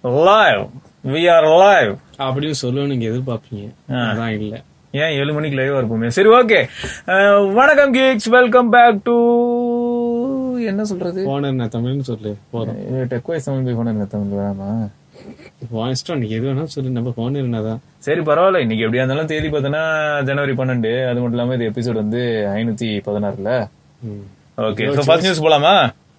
Live we are live அப்படின்னு சொல்லணும் நீங்க எதிர்பார்ப்பீங்க அதான் இல்ல ஏன் ஏழு மணிக்கு லைவா இருப்போமே சரி ஓகே வணக்கம் கிக்ஸ் வெல்கம் பேக் டு என்ன சொல்றது போன என்ன தமிழ்னு சொல்லு போதும் டெக் வைஸ் தமிழ் போய் போன தமிழ் வேணாமா உன் இஷ்டம் நீ எது வேணா சொல்லு நம்ம போன என்னதான் சரி பரவாயில்ல இன்னைக்கு எப்படியா இருந்தாலும் தேதி பார்த்தோன்னா ஜனவரி பன்னெண்டு அது மட்டும் இல்லாம இது எபிசோட் வந்து ஐநூத்தி பதினாறுல ம். ஓகே ஸோ ஃபர்ஸ்ட் நியூஸ் போலாமா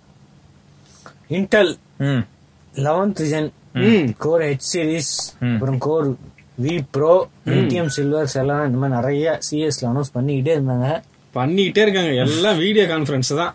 இன்டெல் ம் eleventh gen core H series அப்புறம் கோர் வி ப்ரோ பிடிஎம் சில்வர்ஸ் எல்லாம் இந்த மாதிரி நிறைய சிஎஸ்ல அனௌன்ஸ் பண்ணிக்கிட்டே இருந்தாங்க பண்ணிக்கிட்டே இருக்காங்க எல்லாம் வீடியோ கான்ஃபரன்ஸ் தான்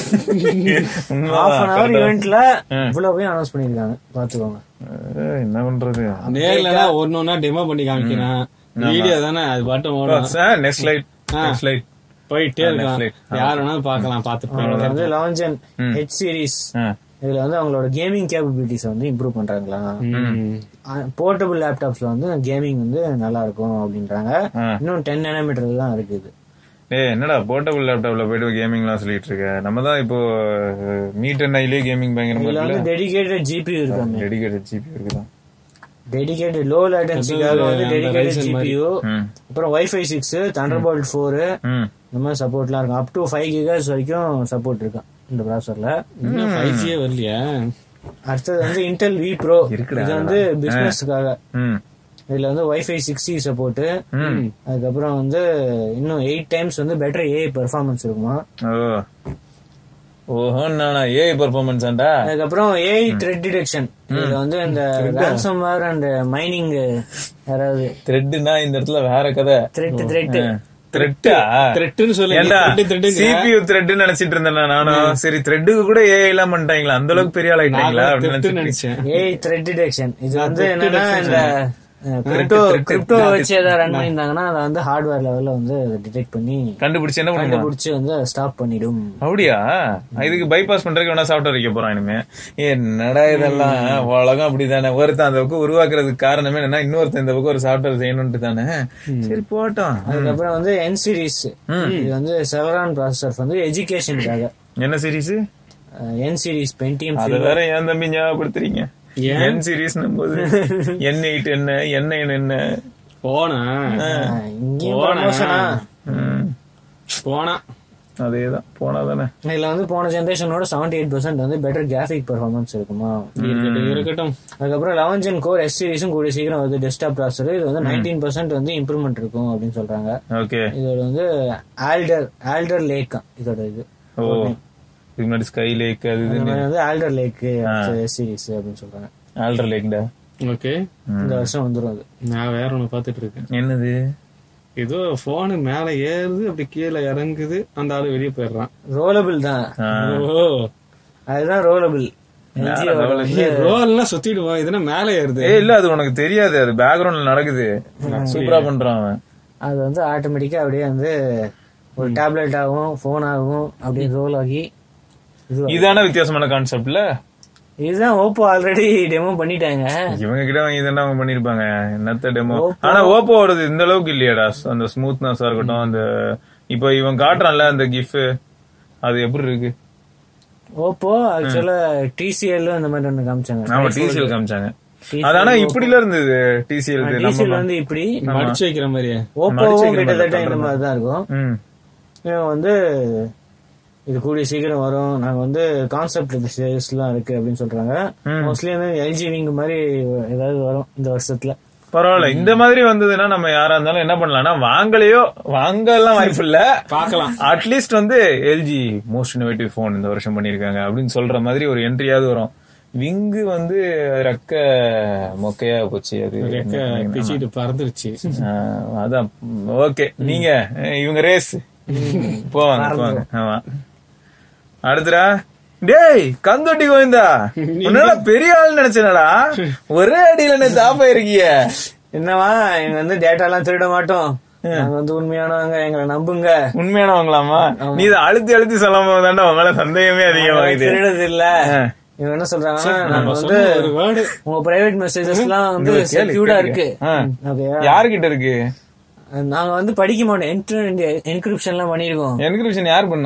ஹாஃப் அன் ஹவர் ஈவெண்ட்ல இவ்வளவு அனௌன்ஸ் பண்ணிருக்காங்க பாத்துக்கோங்க அஹ், என்ன பண்றது நேர்ல ஒன்னு ஒன்னா டெமோ பண்ணி காமிக்கிறான் வீடியோ தானே அது பாட்டும் ஓடும் நெக்ஸ்ட் லைட் நெக்ஸ்ட் லைட் போயிட்டே இருக்கான் Netflix. யார் வேணாலும் பாக்கலாம் பாத்துட்டு இது போயிடலாம். வந்து லெவன் ஜென் ஹெச் சீரிஸ் இதுல வந்து அவங்களோட கேமிங் கேப்பபிலிட்டிஸ் வந்து இம்ப்ரூவ் பண்றாங்களா ம். போர்ட்டபிள் லேப்டாப்ஸ்ல வந்து கேமிங் வந்து நல்லா இருக்கும் அப்படின்றாங்க ஆ. இன்னும் டென் நேனோமீட்டர் தான் இருக்குது ஏய் என்னடா போர்ட்டபிள் லேப்டாப்ல போயிட்டு கேமிங்லாம் சொல்லிட்டு இருக்க நம்ம தான் இப்போ மீட் அண்ட் ஐலயே கேமிங் பயங்கரமா இதுல இருக்குல்ல வந்து டெடிகேட்டட் ஜிபி இருக்காங்க டெடிகேட்டட் ஜிபி இருக்குதான் டெடிகேட்டட் லோ லேட்டன்சிக்காக வந்து அந்த டெடிகேட்டட் Ryzen மாதிரி. ஜிபியூ ம் அப்புறம் வைஃபை சிக்ஸ் தண்டர்போல்ட் ஃபோர் ம் இந்த மாதிரி சப்போர்ட்லாம் இருக்கும் அப் டு ஃபைவ் கிகாஸ் வரைக்கும் சப்போர்ட் இருக்கும் இந்த ப்ராசர்ல இன்னும் 5G யே வரலையா அடுத்தது வந்து இன்டெல் வி ப்ரோ இருக்குடா, இது வந்து பிசினஸ்க்காக ம் இதுல வந்து வைஃபை சிக்ஸ் ஜி சப்போர்ட் ம் அதுக்கப்புறம் வந்து இன்னும் எயிட் டைம்ஸ் வந்து பெட்டர் ஏஐ பெர்ஃபார்மன்ஸ் இருக்குமா ஓ ஓஹோ நானா ஏஐ பெர்ஃபார்மன்ஸ் ஆண்டா அதுக்கப்புறம் ஏஐ த்ரெட் டிடெக்ஷன் இதுல வந்து இந்த ransomware அண்ட் மைனிங் யாராவது த்ரெட்னா இந்த இடத்துல வேற கதை த்ரெட் த்ரெட் த்ரெட்டா த்ரெட்டுன்னு சொல்லு ஏண்டா த்ரெட்டு த்ரெட்டுங்க சிபியூ த்ரெட்னு நினைச்சிட்டு இருந்தேன் நானும் சரி த்ரெட்டுக்கு கூட ஏஐ எல்லாம் பண்ணிட்டாங்களா அந்த அளவுக்கு பெரிய ஆள் ஆயிட்டாங்களா அப்படின்னு த்ரெட்டுன்னு நினைச்சிட்டு நினைச்சேன் ஏஐ த்ரெட் டிடெக்ஷன் இது வந்து threat என்னன்னா இந்த கிரிப்டோ threat, கிரிப்டோ threat. வச்சு ஏதாவது ரன் பண்ணியிருந்தாங்கன்னா அதை வந்து ஹார்ட்வேர் லெவல்ல வந்து டிடெக்ட் பண்ணி கண்டுபிடிச்சு என்ன பண்ணுமா கண்டுபிடிச்சு வந்து ஸ்டாப் பண்ணிடும் அப்படியா இதுக்கு பைபாஸ் பண்றதுக்கு வேணா சாஃப்ட்வேர் வைக்க போறான் இனிமே என்னடா இதெல்லாம் உலகம் அப்படிதானே ஒருத்தன் அந்த பக்கம் உருவாக்குறதுக்கு காரணமே என்னன்னா இன்னொருத்தன் இந்த பக்கம் ஒரு சாஃப்ட்வேர் செய்யணும்ட்டு தானே சரி போட்டோம் அதுக்கப்புறம் வந்து என் சீரிஸ் இது வந்து செவரான் ப்ராசஸர் வந்து எஜுகேஷனுக்காக என்ன சீரிஸ் என் சீரிஸ் பென்டிஎம் அது வேற ஏன் தம்பி ஞாபகப்படுத்துறீங்க ஏன்? என் சீரிஸ் போது என் எயிட் என்ன என்ன என்ன போனா இங்கேயும் போனா. ப்ரமோஷனா ம், போனா அதேதான் போனாதானே இதுல வந்து போன ஜென்ரேஷனோட செவன்டி எயிட் பர்சன்ட் வந்து பெட்டர் கிராஃபிக் பெர்ஃபார்மன்ஸ் இருக்குமா இருக்கட்டும் இருக்கட்டும் அதுக்கப்புறம் லெவன் ஜென் கோர் எஸ் சீரிஸும் கூடிய சீக்கிரம் வந்து டெஸ்க்டாப் ப்ராசர் இது வந்து நைன்டீன் பர்சன்ட் வந்து இம்ப்ரூவ்மெண்ட் இருக்கும் அப்படின்னு சொல்றாங்க ஓகே இதோட வந்து ஆல்டர் ஆல்டர் லேக் இதோட இது ஓ இதுக்கு முன்னாடி ஸ்கை லேக் அது இந்த இது மாதிரி வந்து ஆல்டர் லேக் எஸ் சீரிஸ் அப்படின்னு சொல்றாங்க ஆல்டர் லேக்டா ஓகே இந்த வருஷம் வந்துரும் அது நான் வேற ஒண்ணு பாத்துட்டு இருக்கேன் என்னது ஏதோ போனு மேல ஏறுது அப்படி கீழே இறங்குது அந்த ஆளு வெளியே போயிடுறான் ரோலபிள் தான் ஆ, ஓ அதுதான் ரோலபிள் ரோல்லாம் சுத்திடுவோம் இதுனா மேல ஏறுது ஏய் இல்ல அது உனக்கு தெரியாது அது பேக்ரவுண்ட்ல நடக்குது சூப்பரா பண்றான் அவன் அது வந்து ஆட்டோமேட்டிக்கா அப்படியே வந்து ஒரு டேப்லெட் ஆகும் போன் ஆகும் அப்படியே ரோல் ஆகி இது இதான வித்தியாசமான கான்செப்ட்ல இதுதான் ஓப்போ ஆல்ரெடி டெமோ பண்ணிட்டாங்க இவங்க கிட்ட வாங்கி தானே அவங்க பண்ணிருப்பாங்க என்னத்த டெமோ ஆனா ஓப்போவோடது இந்த அளவுக்கு இல்லையாடா அந்த ஸ்மூத்னஸா இருக்கட்டும் அந்த இப்போ இவன் காட்டுறான்ல அந்த கிஃப் அது எப்படி இருக்கு ஓப்போ ஆக்சுவலா டிசிஎல் இந்த மாதிரி ஒண்ணு காமிச்சாங்க ஆமா டிசிஎல் காமிச்சாங்க அது ஆனா இப்படில இருந்தது டிசிஎல் டிசிஎல் வந்து இப்படி மடிச்சு வைக்கிற மாதிரியே ஓப்போவும் கிட்டத்தட்ட இந்த மாதிரி தான் இருக்கும் ம் இவன் வந்து இது கூடிய சீக்கிரம் வரும் நாங்க வந்து கான்செப்ட் எல்லாம் இருக்கு அப்படின்னு சொல்றாங்க மோஸ்ட்லி வந்து எல்ஜி விங் மாதிரி ஏதாவது வரும் இந்த வருஷத்துல பரவாயில்ல இந்த மாதிரி வந்ததுன்னா நம்ம யாரா இருந்தாலும் என்ன பண்ணலாம்னா வாங்கலையோ வாங்கலாம் வாய்ப்பு இல்ல பார்க்கலாம் அட்லீஸ்ட் வந்து எல்ஜி மோஸ்ட் இன்னோவேட்டிவ் ஃபோன் இந்த வருஷம் பண்ணிருக்காங்க அப்படின்னு சொல்ற மாதிரி ஒரு என்ட்ரியாவது வரும் விங்கு வந்து ரெக்க மொக்கையா போச்சு அது ரெக்க பிச்சுட்டு பறந்துருச்சு ஆஹ், அதான் ஓகே நீங்க அஹ், இவங்க ரேஸ் போவாங்க போவாங்க ஆமா அடுத்துடா டேய் கந்தொட்டி கோவிந்தா உன்னால பெரிய ஆள் நினைச்சனடா ஒரே அடியில என்ன தாப்பா இருக்கிய என்னவா எங்க வந்து டேட்டா எல்லாம் திருட மாட்டோம் நாங்க வந்து உண்மையானவங்க எங்களை நம்புங்க உண்மையானவங்களாமா நீ இதை அழுத்தி அழுத்தி சொல்லும் போது தாண்டா உங்கள சந்தேகமே அதிகமாகுது திருடுறது இல்ல ஆ. இவங்க என்ன சொல்றாங்கன்னா நாங்க வந்து ஒரு வேர்டு உங்க பிரைவேட் மெசேஜஸ் எல்லாம் வந்து செக்யூர்டா இருக்கு ஆ. ஓகேயா யாருகிட்ட இருக்கு நாங்க வந்து படிக்க மாட்டோம் என்கிரிப்ஷன் எல்லாம் பண்ணிருக்கோம் என்கிரிப்ஷன் யார் பண்ணா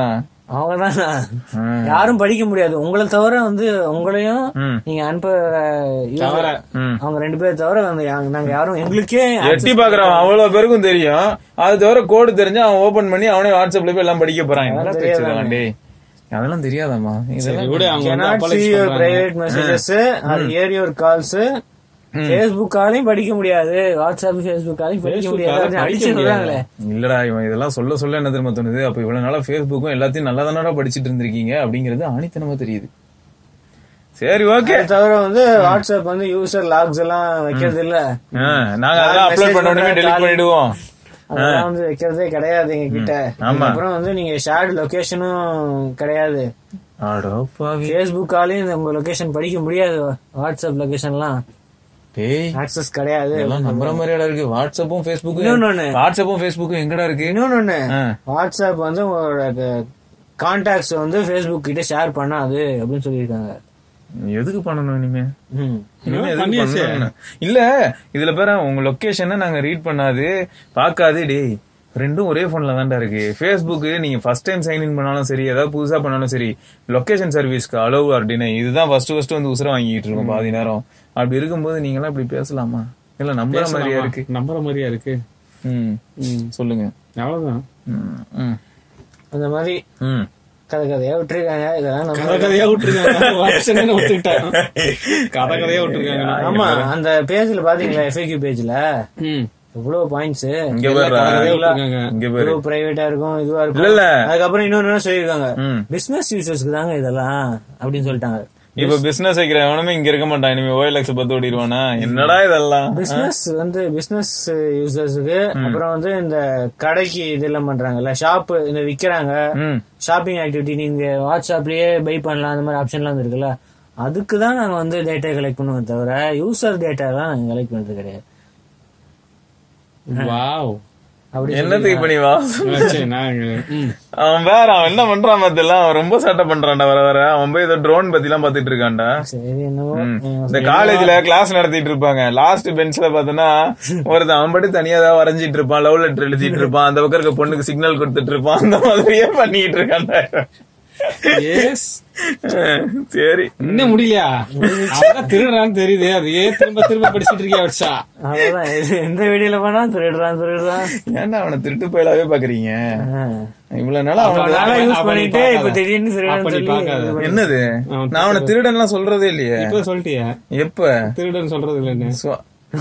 அவங்கதான் ம். யாரும் படிக்க முடியாது உங்களை தவிர வந்து உங்களையும் ம். நீங்க அனுப்புற user- தவிர. ம். அவங்க ரெண்டு பேர் தவிர வந்து யா- நாங்க யாரும் எங்களுக்கே எட்டி பாக்குறவன் அவ்வளவு பேருக்கும் தெரியும் அது தவிர கோடு தெரிஞ்சு அவன் ஓபன் பண்ணி அவனே வாட்ஸ்அப்ல போய் எல்லாம் படிக்க போறான் என்னடா பேச்சுக்கிறான் டேய் அதெல்லாம் தெரியாதாம்மா இதெல்லாம் விட அவங்க வந்து cannot apologize see your பண்றாங்க. private messages or hear your calls Facebook காலையும் படிக்க முடியாது வாட்ஸ்அப் Facebook காலையும் படிக்க Facebook முடியாது காலையும் அப்படின்னு அடிச்சு படிக்க சொல்றாங்களே இல்லடா இவன் இதெல்லாம் சொல்ல சொல்ல என்ன தெரியுமா தோணுது அப்ப இவ்வளவு நாளா Facebookம் எல்லாத்தையும் நல்லா தானடா படிச்சிட்டு இருந்திருக்கீங்க அப்படிங்கறது ஆணித்தனமா தெரியுது சரி ஓகே அது தவிர வந்து வாட்ஸ்அப் வந்து யூசர் லாக்ஸ் எல்லாம் வைக்கிறது இல்ல நாங்க அதெல்லாம் அப்லோட் பண்ண உடனே டெலிட் பண்ணிடுவோம் அதெல்லாம் வந்து வைக்கிறதே கிடையாது எங்க கிட்ட ஆமா. அப்புறம் வந்து நீங்க ஷேர்டு லொகேஷனும் கிடையாது ஆடோ பாவி Facebook காலையும் உங்க லொகேஷன் படிக்க முடியாது வாட்ஸ்அப் லொகேஷன்லாம் டேய் ஆக்சஸ் கிடையாது இதெல்லாம் நம்புற மாதிரியாடா இருக்கு வாட்ஸ்அப்பும் ஃபேஸ்புக்கும் இன்னொன்னு. வாட்ஸ்அப்பும் ஃபேஸ்புக்கும் எங்கடா இருக்கு இன்னொன்னு ஒண்ணு ஆ. வாட்ஸ்அப் வந்து உங்களோட கான்டாக்ட்ஸ் வந்து Facebook கிட்ட ஷேர் பண்ணாது அப்படின்னு சொல்லியிருக்காங்க எதுக்கு பண்ணணும் இனிமே ம். இனிமே எதுக்கு பண்ணியாச்சே. பண்ணணும்? இல்ல இதுல பேர உங்க லொகேஷனை நாங்க ரீட் பண்ணாது பார்க்காது டேய் ரெண்டும் ஒரே போன்ல தான்டா இருக்கு Facebook நீங்க ஃபர்ஸ்ட் டைம் சைன் இன் பண்ணாலும் சரி ஏதாவது புதுசா பண்ணாலும் சரி லொகேஷன் சர்வீஸ்க்கு அலோவ் அப்படின்னா இதுதான் ஃபர்ஸ்ட் ஃபர்ஸ்ட் வந்து உசுர வாங்கிட்டு இருக்கோம் பாதி நேரம் அப்படி இருக்கும்போது நீங்க எல்லாம் இப்படி பேசலாமா இல்ல நம்புற மாதிரியா இருக்கு நம்புற மாதிரியா இருக்கு ம் ம். சொல்லுங்க அவ்வளவுதான் ம், ம், அந்த மாதிரி ம். கதை கதையா விட்டுருக்காங்க இதெல்லாம் நம்ம கதை கதையா விட்டுருக்காங்க வருஷம் ஒத்துக்கிட்டான் கதை கதையா விட்டுருக்காங்க ஆமா அந்த பேஜ்ல பாத்தீங்களா எஃப்ஏக்யூ பேஜ்ல ம். எவ்வளவு பாயிண்ட்ஸ் இங்க பாரு விட்டுருக்காங்க இங்க பாரு பிரைவேட்டா இருக்கும் இதுவா இல்ல இருக்கும் இல்ல அதுக்கப்புறம் இன்னொன்னு என்ன சொல்லியிருக்காங்க ம். பிசினஸ் யூசர்ஸ்க்கு தாங்க இதெல்லாம் அப்படின்னு சொல்லிட்டாங்க இப்ப பிசினஸ் வைக்கிற எவனுமே இங்க இருக்க மாட்டான் இனிமே ஓஎல்எக்ஸ் பத்து ஓடிடுவானா என்னடா இதெல்லாம் பிசினஸ் வந்து பிசினஸ் யூசர்ஸுக்கு அப்புறம் வந்து இந்த கடைக்கு இதெல்லாம் பண்றாங்கல்ல ஷாப் இந்த விக்கிறாங்க ம் ஷாப்பிங் ஆக்டிவிட்டி நீங்க வாட்ஸ்அப்லயே பை பண்ணலாம் அந்த மாதிரி ஆப்ஷன்லாம் இருக்குல்ல அதுக்கு தான் நாங்க வந்து டேட்டா கலெக்ட் பண்ணுவோம் தவிர யூசர் டேட்டா தான் நாங்க கலெக்ட் பண்றது கிடையாது வாவ் அப்படி என்னத்துக்கு இப்ப நீ வா சரி நாங்க ம். அவன் வேற அவன் என்ன பண்றான் பாத்தீங்களா அவன் ரொம்ப சேட்டை பண்றான்டா வர வர அவன் போய் ஏதோ ட்ரோன் பத்தி எல்லாம் பாத்துட்டு இருக்கான்டா சரி என்னவோ ம். இந்த காலேஜ்ல கிளாஸ் நடத்திட்டு இருப்பாங்க லாஸ்ட் பெஞ்ச்ல பாத்தோன்னா ஒருத்தன் அவன் பாட்டு தனியா ஏதாவது வரைஞ்சிட்டு இருப்பான் லவ் லெட்டர் எழுதிட்டு இருப்பான் அந்த பக்கம் இருக்க பொண்ணுக்கு சிக்னல் கொடுத்துட்டு இருப்பான் அந்த மாதிரியே பண்ணிட்டு இருக்கான்டா எஸ் சரி இன்னும் முடியலையா அதான் திருடுறான்னு தெரியுது அது ஏன் திரும்ப திரும்ப படிச்சிட்டு இருக்கியா வச்சா அவ்வளவுதான் எது- எந்த வீடியோல போனா திருடுறான் திருடுறான் ஏன்டா அவனை திருட்டு போயிடாவே பாக்குறீங்க ஆ. இவ்வளவு நாளா அவனுக்கு நாளா யூஸ் அப்ப நீ பண்ணிட்டு இப்ப பார்க்காத. திடீர்னு திருடுறான்னு அப்ப நீ சொல்லி பார்க்காத. இது பண்ணி- என்னது அவன் நான் அவனை திருடன்லாம் சொல்றதே இல்லையே இப்ப சொல்லிட்டியா எப்ப திருடன் சொல்றது இல்லன்னு சுவா-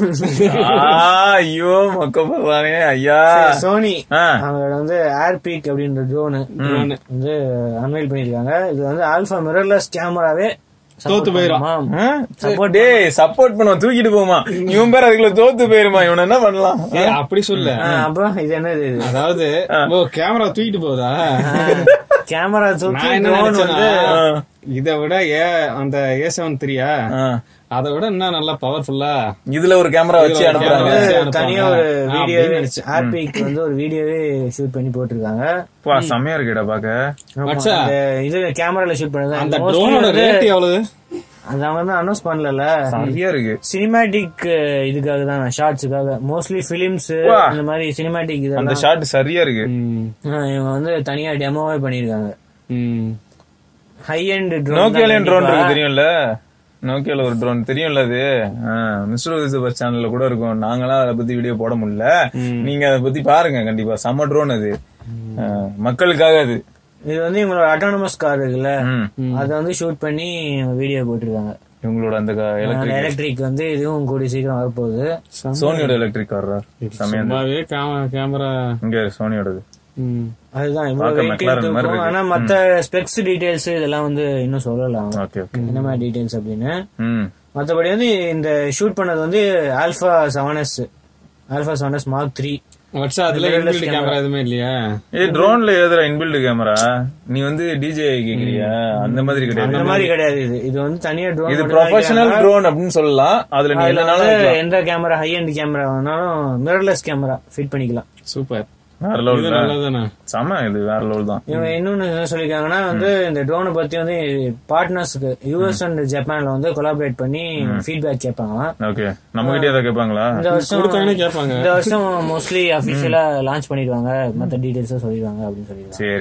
ஆ, ஐயோ மொக்க போடுறானே ஐயா சோனி ஆ. அவங்களோட வந்து ஏர் பீக் அப்படின்ற ட்ரோனு drone. வந்து அன்வைல் பண்ணிருக்காங்க இது வந்து ஆல்பா மிரர்லெஸ் கேமராவே தோத்து போயிரும். ஆ? டேய் சப்போர்ட் பண்ணுவான் தூக்கிட்டு போமா இவன் பேர் அதுக்குள்ள தோத்து போயிருமா இவன் என்ன பண்ணலாம் ஏய், அப்படி சொல்ல அப்புறம் இது என்னது இது அதாவது ஓ கேமரா தூக்கிட்டு போதா கேமரா தூக்கி நான் என்ன ட்ரோன் வந்து நினைச்சேன்னா, ஆ. இத விட ஏ அந்த ஏ செவன் த்ரீயா ஆ. அதை விட இன்னும் நல்லா பவர்ஃபுல்லா இதுல ஒரு கேமரா வச்சு இதுல ஒரு அனுப்புறாங்க camera. வந்து அனுப்புவாங்க. தனியா ஒரு ஆ, வீடியோ அப்படின்னு நினைச்சேன். ஏர் பீக் வந்து ஒரு வீடியோவே ஷூட் பண்ணி போட்டிருக்காங்க பா செம்மையா இருக்குடா பாக்க ஆமா, வச்சா? அந்த இது கேமரால ஷூட் பண்ணது அந்த Mostly ட்ரோனோட வந்து ரேட் எவ்வளவு அது அவங்க வந்து அனௌன்ஸ் பண்ணல சரியா இருக்கு சினிமேட்டிக் இதுக்காக தான் ஷார்ட்ஸுக்காக மோஸ்ட்லி பிலிம்ஸ் வா. இந்த மாதிரி சினிமேட்டிக் அந்த இதெல்லாம் ஷாட் சரியா இருக்கு ம், ஆ, இவங்க வந்து தனியா டெமோவே பண்ணிருக்காங்க ம். ஹை எண்ட் நோக்கியாலையும் ட்ரோன் இருக்கு தெரியும்ல நோக்கியால ஒரு ட்ரோன் தெரியும்ல அது மிஸ்டர் யூசர் சேனல்ல கூட இருக்கும் நாங்களாம் அதை பத்தி வீடியோ போட முடியல நீங்க அதை பத்தி பாருங்க கண்டிப்பா செம்ம ட்ரோன் அது ஆ, மக்களுக்காக அது இது வந்து இவங்களோட அட்டானமஸ் கார் இருக்குல்ல ம். அதை வந்து ஷூட் பண்ணி வீடியோ போட்டிருக்காங்க இவங்களோட அந்த எலக்ட்ரிக் எலக்ட்ரிக் வந்து இதுவும் கூடிய சீக்கிரம் வரப்போகுது சோனியோட எலக்ட்ரிக் காரா செம்மையா இருந்தது. சும்மாவே கேம- கேமரா இங்க சோனியோடது ம். அதுதான் இவ்வளவு பார்க்க வெயிட் McLaren மாதிரி இருக்கும் இருக்கு. ஆனா மத்த ஸ்பெக்ஸ் டீடைல்ஸ் இதெல்லாம் வந்து இன்னும் சொல்லலாம் ஓகே ஓகே என்ன மாதிரி டீடைல்ஸ் அப்படின்னு ம் மத்தபடி வந்து இந்த ஷூட் பண்ணது வந்து alpha seven S alpha seven S mark three வச்சா அதுல இன்பில்ட் கேமரா எதுவுமே இல்லையா ஏ ட்ரோன்ல ஏதுற இன்பில்ட் கேமரா நீ வந்து டிஜே கேக்குறியா அந்த மாதிரி அந்த கிடையாது மாதிரி கிடையாது இது இது வந்து தனியா ட்ரோன் இது ப்ரொஃபஷனல் ட்ரோன் அப்படின்னு சொல்லலாம் அதுல நீ என்னனாலும் வைக்கலாம். எந்த கேமரா ஹை எண்ட் கேமரா வேணாலும் மிரர்லெஸ் கேமரா ஃபிட் பண்ணிக்கலாம் சூப்பர் வேற இது லெவல் நல்லதானே செம இது வேற லெவல் தான் இவங்க இன்னொன்னு என்ன சொல்லிருக்காங்கன்னா வந்து இந்த ட்ரோனை பத்தி வந்து பார்ட்னர்ஸ்க்கு யூஎஸ் அண்ட் ஜப்பான்ல வந்து கொலாபரேட் பண்ணி ஃபீட்பேக் கேட்பாங்களாம் ஓகே நம்ம கிட்டே ஏதாவது கேட்பாங்களா இந்த வருஷம் கொடுத்தாங்கன்னு கேட்பாங்க இந்த வருஷம் மோஸ்ட்லி அபிஷியலா லான்ச் பண்ணிடுவாங்க மத்த டீடைல்ஸும் சொல்லிடுவாங்க அப்படின்னு சொல்லிடுவாங்க சரிடா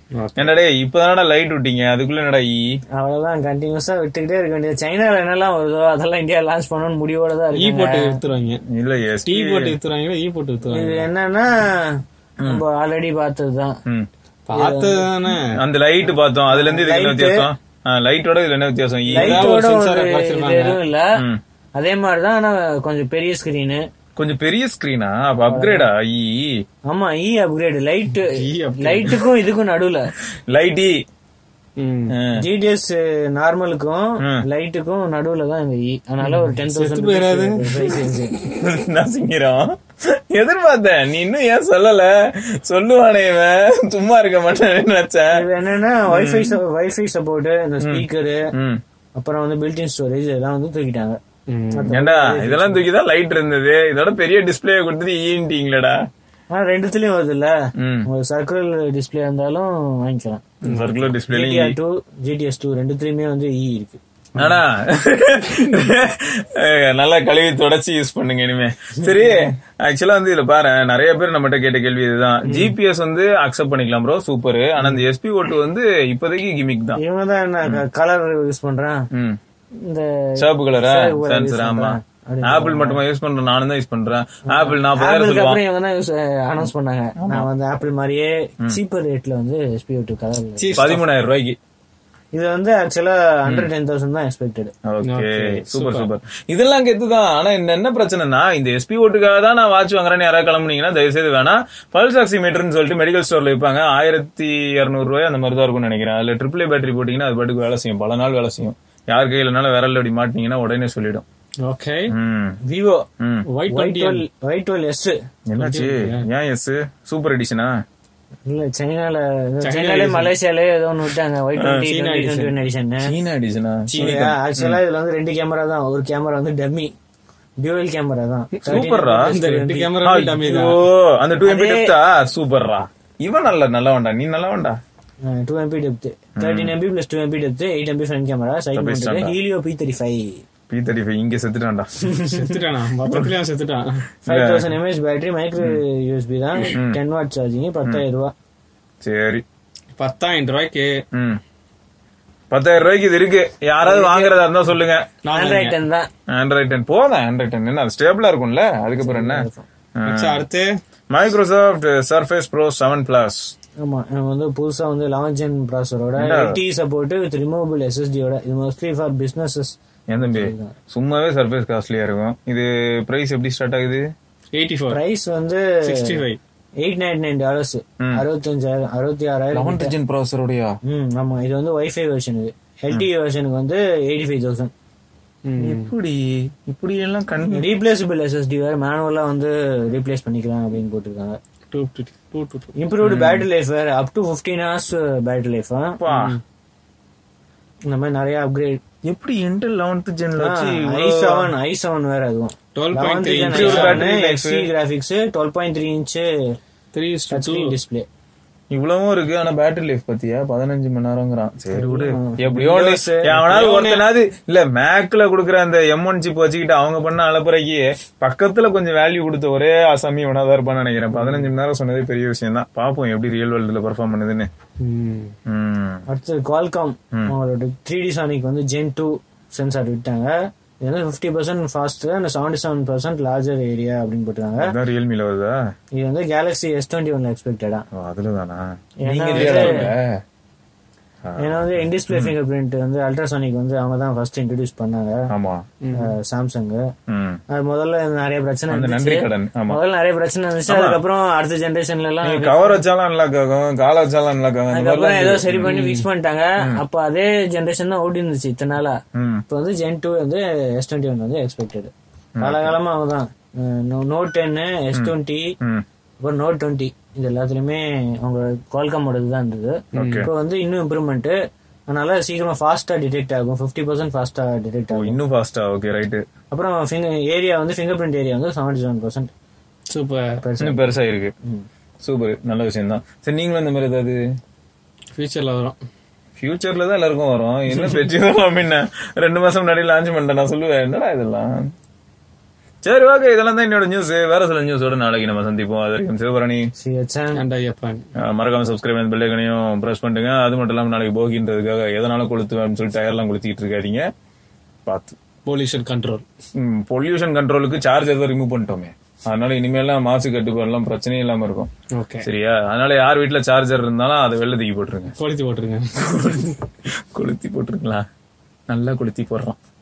என்னடா டேய் இப்பதானடா லைட் விட்டீங்க அதுக்குள்ள என்னடா ஈ அவ்வளவுதான் கண்டினியூஸா விட்டுக்கிட்டே இருக்க வேண்டியது சைனால என்னெல்லாம் வருதோ அதெல்லாம் இந்தியா லான்ச் பண்ணணும்னு முடிவோட தான் ஈ இருக்கு போட்டு வித்துருவாங்க இல்ல எஸ் டீ போட்டு வித்துறாங்க ஈ போட்டு வித்துறாங்க இது என்னன்னா நம்ம ஆல்ரெடி பார்த்ததுதான் ம். பார்த்தது தானே அந்த லைட் பார்த்தோம் அதுல இருந்து இதுக்கு என்ன வித்தியாசம் லைட்டோட இதுல என்ன வித்தியாசம் ஈ லைட்டோட sensor ஒரு குறைச்சிருக்காங்க. இது எதுவும் இல்ல ம். அதே மாதிரிதான் ஆனா கொஞ்சம் பெரிய ஸ்கிரீனு கொஞ்சம் பெரிய ஸ்கிரீனா அப்ப அப்கிரேடா ஈ ஆமா இ அப்கிரேட் லைட் E upgrade. லைட்டுக்கும் இதுக்கும் நடுவுல லைட் ஈ ம். ஜிடிஎஸ் நார்மலுக்கும் ம். லைட்டுக்கும் நடுவுல தான் இந்த இ அதனால ஒரு டென் தௌசண்ட் போயிடாது. நசிங்கிறோம் எதிர்பார்த்தேன் நீ இன்னும் ஏன் சொல்லல சொல்லுவானே இவன் சும்மா இருக்க மாட்டேன்னு நினைச்சேன் இது என்னன்னா வைஃபை வைஃபை சப்போர்ட் இந்த ஸ்பீக்கரு ம். அப்புறம் வந்து பில்டின் ஸ்டோரேஜ் இதெல்லாம் வந்து தூக்கிட்டாங்க ம். ஏண்டா இதெல்லாம் தூக்கிதான் லைட் இருந்தது இதோட பெரிய டிஸ்பிளே கொடுத்துட்டு ஈன்ட்டீங்களடா ஆனா ரெண்டுத்துலயும் வருது இல்ல ம் ஒரு சர்க்கிள் டிஸ்பிளே இருந்தாலும் வாங்கிக்கலாம் சர்க்குலர் டிஸ்பிளேலையும் ஜிடிஆர் டூ ஜிடிஎஸ் டூ ரெண்டுத்துலயுமே வந்து இ இருக்கு ஆனா அஹ் நல்லா கழுவி தொடச்சி யூஸ் பண்ணுங்க இனிமே சரி ஆக்சுவலா வந்து இதுல பாரு நிறைய பேர் நம்மகிட்ட கேட்ட கேள்வி இதுதான் ஜிபிஎஸ் வந்து அக்செப்ட் பண்ணிக்கலாம் ப்ரோ சூப்பர் ஆனா இந்த எஸ்பி ஓட்டு வந்து இப்போதைக்கு கிமிக் தான் இவங்க தான் என்ன கலர் யூஸ் பண்றான் ம் இந்த சிவப்பு கலரா சிவப்பு colour use சென்சர் ஆமா பண்றேன். ஆப்பிள் மட்டுமா யூஸ் பண்றேன் நானும் தான் யூஸ் பண்றேன் ஆப்பிள் நாற்பதாயிரம் ஆப்பிளுக்கு சொல்லுவான் அப்புறம் இவங்க தான் யூஸ் அனௌன்ஸ் பண்ணாங்க நான் வந்து ஆப்பிள் மாதிரியே சீப்பர் ரேட்ல வந்து எஸ்பி டூ கலர் Cheese. பதிமூணாயிரம் ரூபாய்க்கு இது வந்து ஆக்சுவலா ஹண்ட்ரட் டென் தௌசண்ட் தான் expected okay Okay, super super இதெல்லாம் கெத்துதான் ஆனா இந்த என்ன பிரச்சனைனா இந்த எஸ்பி ஓட்டுக்காக தான் நான் வாட்ச் வாங்குறேன்னு யாராவது கிளம்புனீங்கன்னா தயவு செய்து வேணாம் பல்ஸ் ஆக்சிமீட்டர்னு சொல்லிட்டு மெடிக்கல் ஸ்டோர்ல விற்பாங்க ஆயிரத்தி இருநூறு ரூபாய் அந்த மாதிரி தான் இருக்கும்னு நினைக்கிறேன் அதுல ட்ரிபிள் பேட்டரி போட்டீங்கன்னா அது பாட்டுக்கு வேலை செய்யும் பல நாள் வேலை செய்யும் யார் கையிலனாலும் விரல் அப்படி மாட்டீங்கன்னா உடனே சொல்லிடும் ஓகே ம் விவோ ம் ஒயிட் Y twelve Y twelve S என்னாச்சு ஏன் எஸ் சூப்பர் எடிஷனா இல்ல சைனால சைனாலே மலேசியாலே ஏதோ ஒன்று விட்டாங்க Y twenty China twenty twenty edition China எடிஷனா ஆக்சுவலா இதுல வந்து ரெண்டு கேமரா தான் ஒரு கேமரா வந்து டம்மி டியூவல் கேமரா தான் சூப்பர்ரா இந்த ரெண்டு கேமரா டம்மி தான் ஓ அந்த டூ எம்பி டெப்தா சூப்பர்ரா இவன் நல்ல நல்லவன்டா நீ நல்லவன்டா two MP depth thirteen MP plus two MP depth eight MP front camera side mounted Helio P thirty five P thirty five இங்க செத்துட்டான்டா செத்துட்டானா பக்கத்துலயும் செத்துட்டான் five thousand mAh battery micro USB தான் டென் வாட் சார்ஜிங் பத்தாயிரம் ரூபா சரி பத்தாயிரம் ரூபாய்க்கு ம் பத்தாயிரம் ரூபாய்க்கு இது இருக்கு யாராவது வாங்குறதா இருந்தா சொல்லுங்க நான் ஆண்ட்ராய்ட் டென் தான் ஆண்ட்ராய்ட் டென் போதும் ஆண்ட்ராய்ட் டென் என்ன அது ஸ்டேபிளா இருக்கும்ல அதுக்கப்புறம் என்ன next அடுத்து Microsoft Surface Pro seven plus ஆமா நம்ம வந்து புதுசா வந்து லெவன் ஜென் ப்ராசரோட எயிட்டி சப்போர்ட் வித் ரிமூவபிள் எஸ்எஸ்டியோட இது மோஸ்ட்லி ஃபார் பிசினஸஸ் ஏன் தம்பி சும்மாவே சர்ஃபேஸ் காஸ்ட்லியா இருக்கும் இது பிரைஸ் எப்படி ஸ்டார்ட் ஆகுது எயிட்டி ஃபோர் பிரைஸ் வந்து sixty five eight ninety nine dollars அறுபத்தஞ்சாயிரம் அறுபத்தி ஆறாயிரம் லெவன்த் ஜென் ப்ராசரோடயா ம் ஆமா இது வந்து வைஃபை வெர்ஷன் இது எல்டி வெர்ஷனுக்கு வந்து எயிட்டி ஃபைவ் தௌசண்ட் இப்படி இப்படி எல்லாம் கண் ரீப்ளேசபிள் எஸ்எஸ்டி வேற மேனுவலா வந்து ரீப்ளேஸ் பண்ணிக்கலாம் அப்படின்னு போட்டிருக்காங்க to to to to to improved battery life வேற up to fifteen hours battery life பா. இந்த மாதிரி நிறைய அப்கிரேட் எப்படி இன்டெல் லெவன்த் ஜென்ல வச்சு ஐ செவன் ஐ செவன் வேற அதுவும் twelve point three Improved battery life. XT graphics twelve point three inch three touch screen display இவ்வளவும் இருக்கு ஆனா பேட்டரி லைஃப் பத்தியா பதினஞ்சு மணி நேரங்கிறான் சரி விடு எப்படியோ ஒண்ணு. Windows, எவனாவது ஒருத்தனாவது இல்ல மேக்ல குடுக்குற அந்த எம் ஒன் சிப் வச்சுக்கிட்டு அவங்க பண்ண அலப்புறைக்கு பக்கத்துல கொஞ்சம் வேல்யூ கொடுத்த ஒரே ஆசாமி இவனாதான் இருப்பான்னு நினைக்கிறேன் பதினஞ்சு மணி நேரம் சொன்னதே பெரிய விஷயம் தான் பாப்போம் எப்படி ரியல் வேர்ல்டுல பெர்ஃபார்ம் பண்ணுதுன்னு ம். அடுத்து குவால்காம் அவங்களோட த்ரீ டி சானிக் வந்து ஜென் டூ சென்சார் விட்டாங்க இது வந்து ஃபிஃப்டி பர்சன்ட் ஃபாஸ்ட் அந்த seventy seven percent larger area அப்படின்னு போட்டுருக்காங்க அதான் ரியல்மில வருதா இது வந்து கேலக்ஸி எஸ் டுவெண்ட்டி ஒன்ல எக்ஸ்பெக்டடா ஓ, அதுலதானா ஏன்னா நீங்க வந்து- இல்லையாடா அதுல? ஏன்னா வந்து இன்டிஸ்பிளே ஃபிங்கர் பிரிண்ட் வந்து அல்ட்ராசானிக் வந்து அவங்க தான் ஃபர்ஸ்ட் இன்ட்ரடியூஸ் பண்ணாங்க ஆமா சாம்சங் ம். அது முதல்ல நிறைய பிரச்சனை அந்த இருந்துச்சு நன்றி கடன் ஆமா முதல்ல நிறைய பிரச்சனை இருந்துச்சு அதுக்கப்புறம் அடுத்த ஜெனரேஷன்ல எல்லாம் நீ கவர் வச்சாலும் நல்லா கேக்கும் கால வச்சாலும் நல்லா கேக்கும் அந்த அதுக்கப்புறம் மாதிரிலாம் ஏதோ சரி பண்ணி ஃபிக்ஸ் பண்ணிட்டாங்க அப்ப அதே ஜெனரேஷன் தான் ஓடி இருந்துச்சு இத்தனை நாளா ம். இப்போ வந்து ஜென் டூ வந்து எஸ் டுவெண்ட்டி ஒன் வந்து எக்ஸ்பெக்டட் காலகாலமா அவங்க தான் நோட் டென் எஸ் டுவெண்ட்டி ம். அப்புறம் நோட் டுவெண்ட்டி இது எல்லாத்துலயுமே அவங்க குவால்காமோடது தான் இருந்தது இப்போ வந்து இன்னும் இம்ப்ரூவ்மெண்ட் அதனால சீக்கிரமா ஃபாஸ்டா டிடெக்ட் ஆகும் ஃபிஃப்டி பர்சன்ட் ஃபாஸ்டா டிடெக்ட் ஓ, ஆகும் இன்னும் ஃபாஸ்டா ஓகே ரைட்டு அப்புறம் ஏரியா வந்து ஃபிங்கர் பிரிண்ட் ஏரியா வந்து செவன்டி செவன் பர்சன்ட் சூப்பர் இன்னும் பெருசா இருக்கு சூப்பர் நல்ல விஷயம் தான் சரி நீங்களும் இந்த மாதிரி ஏதாவது ஃபியூச்சர்ல வரும் ஃபியூச்சர்ல தான் எல்லாருக்கும் வரும் என்ன பெச்சுதான் அப்படின்னா ரெண்டு மாசம் முன்னாடி லான்ச் பண்ணிட்டேன் நான் சொல்லுவேன் என்னடா இதெல்லாம் சரி ஓகே இதெல்லாம் தான் என்னோட நியூஸ் வேற சில நியூஸோட நாளைக்கு நம்ம சந்திப்போம் அது வரைக்கும் சிவபரணி சிஹெச்என் அண்ட் ஐயப்பன் அஹ் மறக்காம சப்ஸ்கிரைப் பண்ணி பெல்லைக்கனையும் பிரஸ் பண்ணுங்க அது மட்டும் இல்லாம நாளைக்கு போகின்றதுக்காக எதனால கொளுத்துவேன்னு சொல்லி டயர்லாம் கொளுத்திட்டு இருக்காதீங்க பார்த்து பொல்யூஷன் கண்ட்ரோல் பொல்யூஷன் கண்ட்ரோலுக்கு சார்ஜர் தான் ரிமூவ் பண்ணிட்டோமே அதனால இனிமேலாம் மாசு கட்டுப்பாடுலாம் பிரச்சனையே இல்லாம இருக்கும் ஓகே சரியா அதனால யார் வீட்ல சார்ஜர் இருந்தாலும் அதை வெளில தூக்கி போட்டுருங்க கொளுத்தி போட்டுருங்க கொளுத்தி போட்டுருங்களா நல்லா கொளுத்தி போடுறோம்